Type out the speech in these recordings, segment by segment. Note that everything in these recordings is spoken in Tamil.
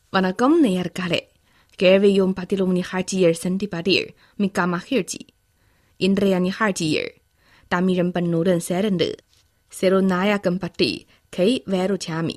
வணக்கம் நேயர்களே கேள்வியும் பதிலும் நிகழ்ச்சியில் சந்திப்பதில் மிக்க மகிழ்ச்சி இன்றைய நிகழ்ச்சியில் தமிழன் பண்ணுடன் சேர்ந்து சிறுநாயகம் பற்றி கை வேறுசாமி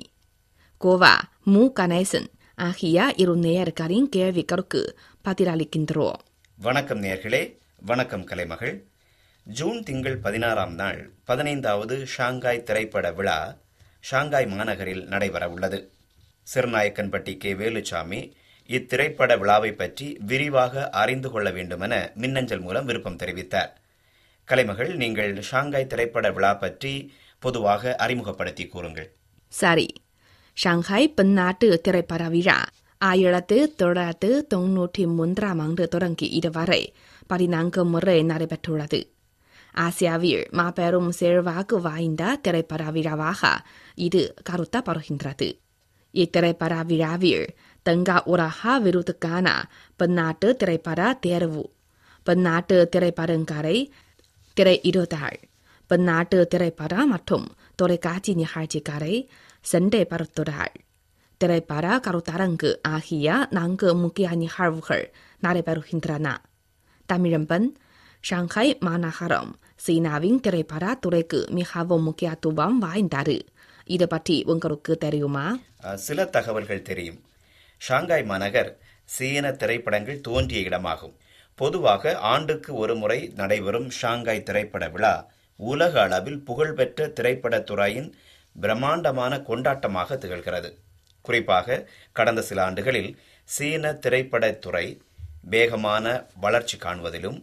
கோவா மு கணேசன் ஆகிய இரு நேயர்களின் கேள்விகளுக்கு பதிலளிக்கின்றோம் வணக்கம் நேர்களே வணக்கம் கலைமகள் ஜூன் திங்கள் பதினாறாம் நாள் பதினைந்தாவது ஷாங்காய் திரைப்பட விழா ஷாங்காய் மாநகரில் நடைபெற உள்ளது சிறுநாயக்கன்பட்டி கே வேலுச்சாமி இத்திரைப்பட விழாவை பற்றி விரிவாக அறிந்து கொள்ள வேண்டுமென மின்னஞ்சல் மூலம் விருப்பம் தெரிவித்தார் கலைமகள் நீங்கள் ஷாங்காய் திரைப்பட விழா பற்றி பொதுவாக அறிமுகப்படுத்தி கூறுங்கள் சரி ஷாங்காய் பன்னாட்டு திரைப்பட விழா ஆயிரத்து தொள்ளாயிரத்து தொன்னூற்றி மூன்றாம் ஆண்டு தொடங்கி இதுவரை பதினான்கு முறை நடைபெற்றுள்ளது ஆசியாவில் மாபெரும் செல்வாக்கு வாய்ந்த திரைப்பட விழாவாக இது கருத்தப்படுகின்றது இத்திரைப்பட விழாவில் தங்கா உலக விருதுக்கான பன்னாட்டு திரைப்பட தேர்வு பன்னாட்டு திரைப்படங்களை திரையிடுதல் பன்னாட்டு திரைப்பட மற்றும் தொலைக்காட்சி நிகழ்ச்சிகளை சண்டைப்படுத்துதல் திரைப்பட கருத்தரங்கு ஆகிய நான்கு முக்கிய நிகழ்வுகள் நடைபெறுகின்றன தமிழம்பன் ஷாங்காய் மாநகரம் சீனாவின் திரைப்பட துறைக்கு மிகவும் முக்கியத்துவம் வாய்ந்தது இது பற்றி உங்களுக்கு தெரியுமா அஹ், சில தகவல்கள் தெரியும் ஷாங்காய் மாநகர் சீன திரைப்படங்கள் தோன்றிய இடமாகும் பொதுவாக ஆண்டுக்கு ஒரு முறை நடைபெறும் ஷாங்காய் திரைப்பட விழா உலக அளவில் புகழ்பெற்ற திரைப்படத் துறையின் பிரம்மாண்டமான கொண்டாட்டமாக திகழ்கிறது குறிப்பாக கடந்த சில ஆண்டுகளில் சீன திரைப்படத் துறை வேகமான வளர்ச்சி காண்பதிலும்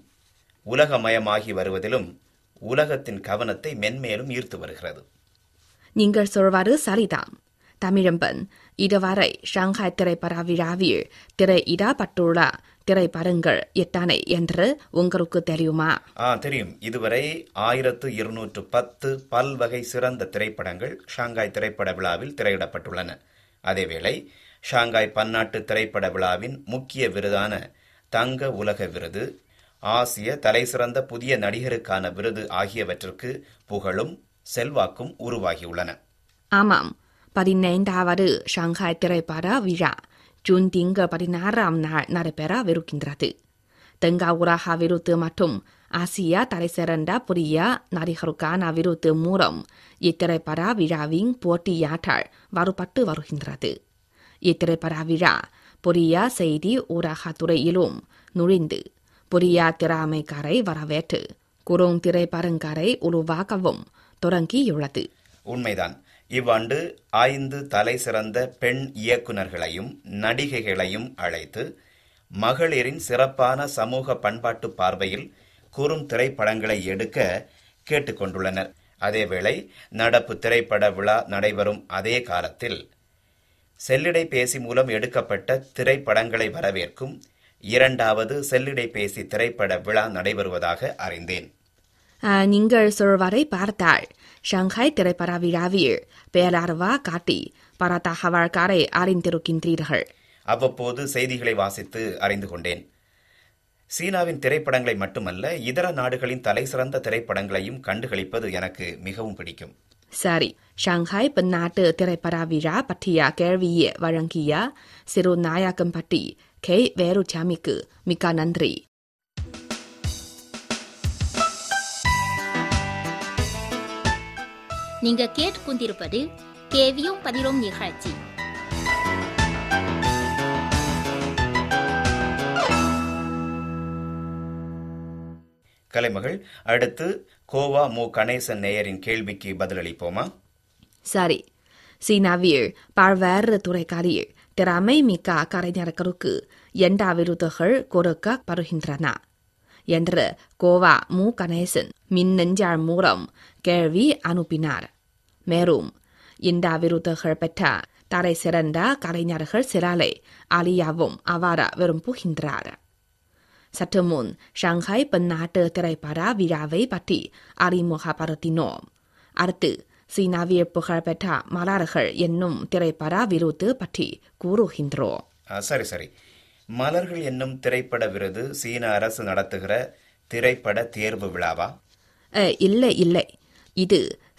உலகமயமாகி வருவதிலும் உலகத்தின் கவனத்தை மென்மேலும் ஈர்த்து வருகிறது நீங்கள் சொல்வது சரிதான் தமிழம்பன் இதுவரை ஷாங்காய் திரைப்பட விழாவில் திரையிடப்பட்டுள்ள திரைப்படங்கள் எத்தனை என்று உங்களுக்கு தெரியுமா ஆ தெரியும் இதுவரை ஆயிரத்து இருநூற்று பத்து பல்வகை சிறந்த திரைப்படங்கள் ஷாங்காய் திரைப்பட விழாவில் திரையிடப்பட்டுள்ளன அதேவேளை ஷாங்காய் பன்னாட்டு திரைப்பட விழாவின் முக்கிய விருதான தங்க உலக விருது ஆசிய தலைசிறந்த புதிய நடிகருக்கான விருது ஆகியவற்றிற்கு புகழும் செல்வாக்கும் உருவாகியுள்ளன ஆமாம் பதினைந்தாவது ஷாங்காய் திரைப்பட விழா ஜூன் திங்கள் பதினாறாம் நாள் நடைபெறவிருக்கின்றது தெங்கா உலக விருது மற்றும் ஆசியா தலைசிறந்த புதிய நடிகருக்கான விருது மூலம் இத்திரைப்பட விழாவின் போட்டியாற்றல் வருபட்டு வருகின்றது இத்திரைப்பட விழா புதிய செய்தி ஊடகத்துறையிலும் நுழைந்து புதிய திறமைக்காரை வரவேற்று குறும் திரைப்படங்களை உருவாக்கவும் தொடங்கியுள்ளது உண்மைதான் இவ்வாண்டு ஐந்து தலை சிறந்த பெண் இயக்குனர்களையும் நடிகைகளையும் அழைத்து மகளிரின் சிறப்பான சமூக பண்பாட்டு பார்வையில் குறும் திரைப்படங்களை எடுக்க கேட்டுக்கொண்டுள்ளனர் அதேவேளை நடப்பு திரைப்பட விழா நடைபெறும் அதே காலத்தில் செல்லிடை பேசி மூலம் எடுக்கப்பட்ட திரைப்படங்களை வரவேற்கும் இரண்டாவது செல்லிடை பேசி திரைப்பட விழா நடைபெறுவதாக அறிந்தேன் ஆ, நீங்கள் சொல்வதை பார்த்தால் ஷாங்காய் திரைப்பட விழாவில் பேரார்வா காட்டி பல தகவல்களை அறிந்திருக்கின்றீர்கள் அவ்வப்போது செய்திகளை வாசித்து அறிந்து கொண்டேன் சீனாவின் திரைப்படங்களை மட்டுமல்ல இதர நாடுகளின் தலைசிறந்த திரைப்படங்களையும் கண்டுகளிப்பது எனக்கு மிகவும் பிடிக்கும் சரி ஷாங்காய் பன்னாட்டு திரைப்பட விழா பற்றிய கேள்வியை வழங்கிய சிறு நாயகம் பற்றி கே வேலுச்சாமிக்கு மிக்க நன்றி நீங்க கேட்டுக்கொண்டிருப்பது கேவியும் பதிலும் நிகழ்ச்சி கலைமகள் அடுத்து கோவா மு கணேசன் நேயரின் கேள்விக்கு பதிலளிப்போமா சரி சீனாவில் பல்வேறு துறைகளில் திறமை மிக்க கலைஞர்களுக்கு எந்த விருதுகள் கொடுக்கப்படுகின்றன என்று கோவா மு கணேசன் மின்னஞ்சல் மூலம் கேள்வி அனுப்பினார் மேலும் இந்த விருதுகள் பெற்ற தலை சிறந்த கலைஞர்கள் சிலரை அழியவும் அவர் விரும்புகின்றார் சற்று முன் ஷாங்காய் பன்னாட்டு திரைப்பட விழாவை பற்றி அறிமுகப்படுத்தினோம் அடுத்து சீனாவில் புகழ்பெற்ற மலர்கள் என்னும் திரைப்பட விருது பற்றி கூறுகின்றோம் ஆ, சரி சரி மலர்கள் என்னும் திரைப்பட விருது சீன அரசு நடத்துகிற திரைப்பட தேர்வு விழாவா அ, இல்லை இல்லை இது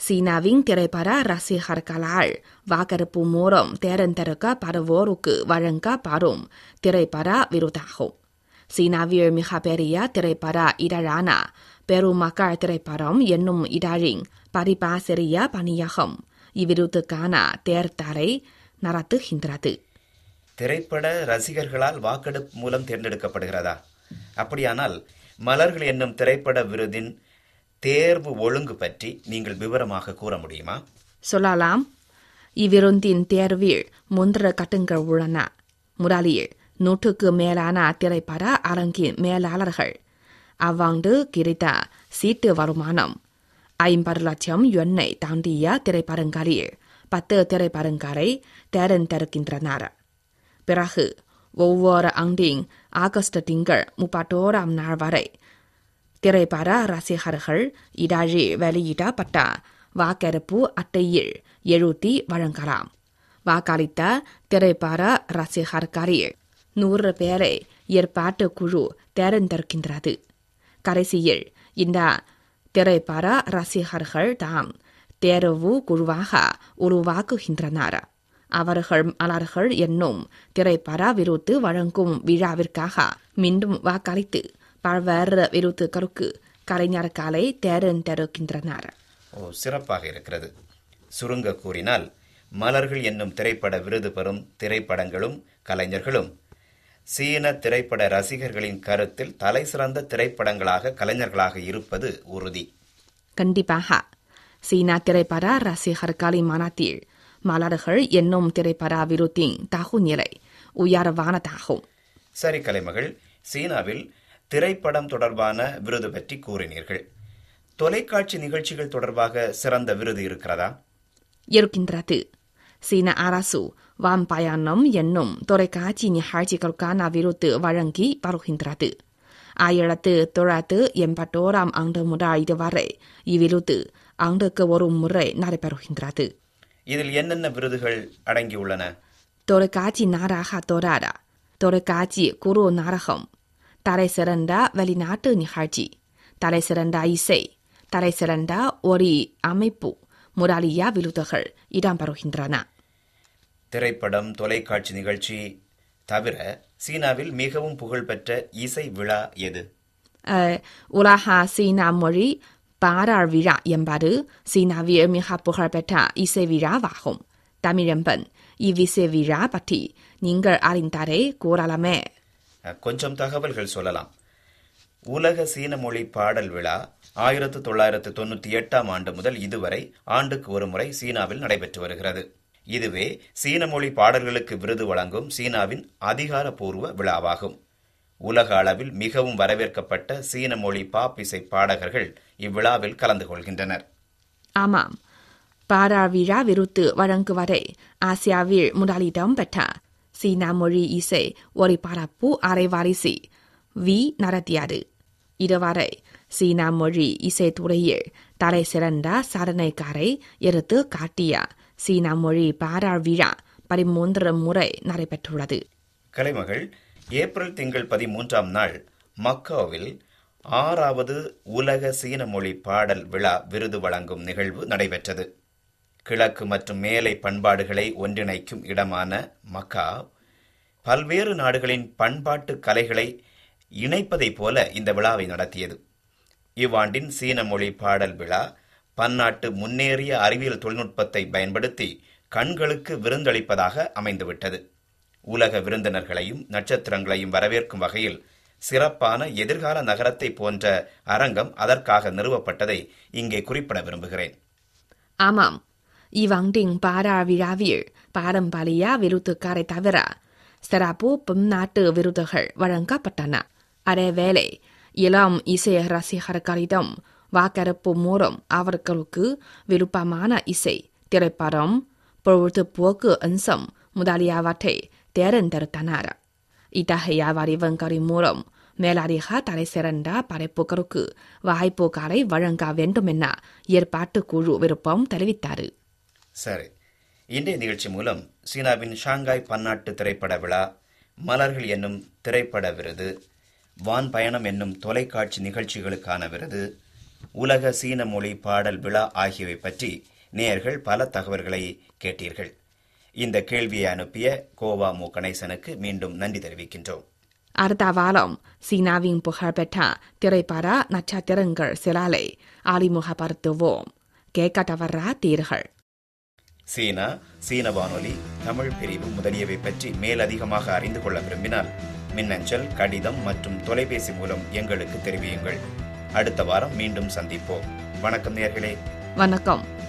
சீனாவின் திரைப்பட ரசிகர்களால் வாக்கெடுப்பு மூலம் தேர்ந்தெடுக்கப்படுவோருக்கு வழங்கப்படும் திரைப்பட விருதாகும் சீனாவில் மிக பெரிய திரைப்பட இதழான பெருமக்கள் திரைப்படம் என்னும் இதழின் பதிப்பாசிரிய பணியகம் இவ்விருதுக்கான தேர்தலை நடத்துகின்றது திரைப்பட ரசிகர்களால் வாக்கெடுப்பு மூலம் தேர்ந்தெடுக்கப்படுகிறதா அப்படியானால் மலர்கள் என்னும் திரைப்பட விருதின் தேர்வு ஒழுங்கு பற்றி நீங்கள் விவரமாக கூற முடியுமா சொல்லலாம் இவ்விருந்தின் தேர்வில் மூன்று கட்டங்கள் உள்ளன முதலில் நூற்றுக்கு மேலான திரைப்பட அரங்கின் மேலாளர்கள் அவ்வாண்டு கிடைத்த சீட்டு வருமானம் ஐம்பது லட்சம் யுவனை தாண்டிய திரைப்படங்களில் பத்து திரைப்படங்களை தேர்ந்தெடுக்கின்றனர் பிறகு ஒவ்வொரு ஆண்டின் ஆகஸ்ட் திங்கள் முப்பத்தோராம் நாள் வரை திரைப்பட ரசிகர்கள் இதழில் வெளியிடப்பட்ட வாக்கெடுப்பு அட்டையில் எழுதி வழங்கலாம் வாக்களித்த திரைப்பட ரசிகர்களில் நூறு பேரை ஏற்பாட்டு குழு தேர்ந்தெடுக்கின்றது கடைசியில் இந்த திரைப்பட ரசிகர்கள் தாம் தேர்வு குழுவாக உருவாக்குகின்றனர் அவர்கள் மலர்கள் என்னும் திரைப்பட விருது வழங்கும் விழாவிற்காக மீண்டும் வாக்களித்து பல்வேறு விருதுகளுக்கு கலைஞர்களை தேர்ந்தெடுக்கின்றனர் ஓ சிறப்பாக இருக்கிறது சுருங்க கூறினால் மலர்கள் என்னும் திரைப்பட விருது பெறும் திரைப்படங்களும் கலைஞர்களும் சீன திரைப்பட ரசிகர்களின் கருத்தில் தலைசிறந்த திரைப்படங்களாக கலைஞர்களாக இருப்பது உறுதி கண்டிப்பாக சீனா திரைப்பட ரசிகர்களின் மனத்தில் மலர்கள் என்னும் திரைப்பட விருத்தின் தகுநிலை உயர்வானதாகும் சரி கலைமகள் சீனாவில் திரைப்படம் தொடர்பான விருது பற்றி கூறினீர்கள் தொலைக்காட்சி நிகழ்ச்சிகள் தொடர்பாக சிறந்த விருது இருக்கிறதா இருக்கின்றது சீன அரசு வான்பயணம் என்னும் தொலைக்காட்சி நிகழ்ச்சிகளுக்கான விருது வழங்கி வருகின்றது ஆயிரத்து தொள்ளாயிரத்து எண்பத்தோராம் ஆண்டு முதல் இதுவரை இவ்விருது ஆண்டுக்கு ஒரு முறை நடைபெறுகின்றது இதில் என்னென்ன விருதுகள் அடங்கியுள்ளன தொலைக்காட்சி நாடக தொடர் தொலைக்காட்சி குரு நாடகம் தலை சிறந்த வெளிநாட்டு நிகழ்ச்சி தலை சிறந்த இசை தலை சிறந்த ஒளி அமைப்பு முதலிய விருதுகள் இடம்பெறுகின்றன திரைப்படம் தொலைக்காட்சி நிகழ்ச்சி தவிர சீனாவில் மிகவும் புகழ்பெற்ற இசை விழா எது அஹ், உலக சீனா மொழி பாரார் விழா என்பது சீனாவில் மிக புகழ்பெற்ற இசை விழாவாகும் தமிழம்பன் இவ்விசை விழா பற்றி நீங்கள் அறிந்தாரே கூறலாமே அஹ், கொஞ்சம் தகவல்கள் சொல்லலாம் உலக சீன மொழி பாடல் விழா ஆயிரத்து தொள்ளாயிரத்து தொண்ணூத்தி எட்டாம் ஆண்டு முதல் இதுவரை ஆண்டுக்கு ஒரு முறை சீனாவில் நடைபெற்று வருகிறது இதுவே சீன மொழி பாடல்களுக்கு விருது வழங்கும் சீனாவின் அதிகாரப்பூர்வ விழாவாகும் உலக அளவில் மிகவும் வரவேற்கப்பட்ட சீன மொழி பாப் இசை பாடகர்கள் இவ்விழாவில் கலந்து கொள்கின்றனர் ஆமாம் பாரார் விழா விருது வழங்குவதை ஆசியாவில் முதலிடம் பெற்ற சீனா மொழி இசை ஒளிபரப்பு அரைவாரிசை வி நடத்தியது இதுவரை சீனா மொழி இசைத்துறையில் தலை சிறந்த சாதனைக்காரை எடுத்து காட்டிய சீனா மொழி பாரார் விழா பதிமூன்று முறை நடைபெற்றுள்ளது கலைமகள் ஏப்ரல் திங்கள் பதிமூன்றாம் நாள் மக்காவில் ஆறாவது உலக சீன மொழி பாடல் விழா விருது வழங்கும் நிகழ்வு நடைபெற்றது கிழக்கு மற்றும் மேலை பண்பாடுகளை ஒன்றிணைக்கும் இடமான மக்கா பல்வேறு நாடுகளின் பண்பாட்டு கலைகளை இணைப்பதைப் போல இந்த விழாவை நடத்தியது இவ்வாண்டின் சீன மொழி பாடல் விழா பன்னாட்டு முன்னேறிய அறிவியல் தொழில்நுட்பத்தை பயன்படுத்தி கண்களுக்கு விருந்தளிப்பதாக அமைந்துவிட்டது உலக விருந்தினர்களையும் நட்சத்திரங்களையும் வரவேற்கும் வகையில் சிறப்பான எதிர்கால நகரத்தை போன்ற அரங்கம் அதற்காக நிறுவப்பட்டதை இங்கே குறிப்பிட விரும்புகிறேன் ஆமாம் இவ்வாண்டின் பாரார் விழாவில் பாரம்பரிய விருதுக்காரை தவிர சிறப்பு பன்னாட்டு விருதுகள் வழங்கப்பட்டன அதேவேளை இளம் இசை ரசிகர்களிடம் வாக்கெடுப்பு மூலம் அவர்களுக்கு விருப்பமான இசை திரைப்படம் பொழுதுபோக்கு அம்சம் முதலியவற்றை தேர்ந்தெடுத்தனர் இத்தகைய வடிவங்களின் மூலம் மேலதிக தலை சிறந்த படைப்புகளுக்கு வாய்ப்புகளை வழங்க வேண்டும் என ஏற்பாட்டு குழு விருப்பம் தெரிவித்தார் சரி இன்றைய நிகழ்ச்சி மூலம் சீனாவின் ஷாங்காய் பன்னாட்டு திரைப்பட விழா மலர்கள் என்னும் திரைப்பட விருது வான் பயணம் என்னும் தொலைக்காட்சி நிகழ்ச்சிகளுக்கான விருது உலக சீன மொழி பாடல் விழா ஆகியவை பற்றி நேயர்கள் பல தகவல்களை கேட்டீர்கள் இந்த கேள்வியை அனுப்பிய கோவா மு கணேசனுக்கு மீண்டும் நன்றி தெரிவிக்கின்றோம் அடுத்த வாரம் சீனாவின் புகழ்பெற்ற திரைப்பட நட்சத்திரங்கள் சிலாலை அறிமுகப்படுத்துவோம் கேட்க தவறாதீர்கள் சீனா சீன வானொலி தமிழ் பிரிவு முதலியவை பற்றி மேலதிகமாக அறிந்து கொள்ள விரும்பினால் மின்னஞ்சல் கடிதம் மற்றும் தொலைபேசி மூலம் எங்களுக்கு தெரிவியுங்கள் அடுத்த வாரம் மீண்டும் சந்திப்போம் வணக்கம் நேர்களே வணக்கம்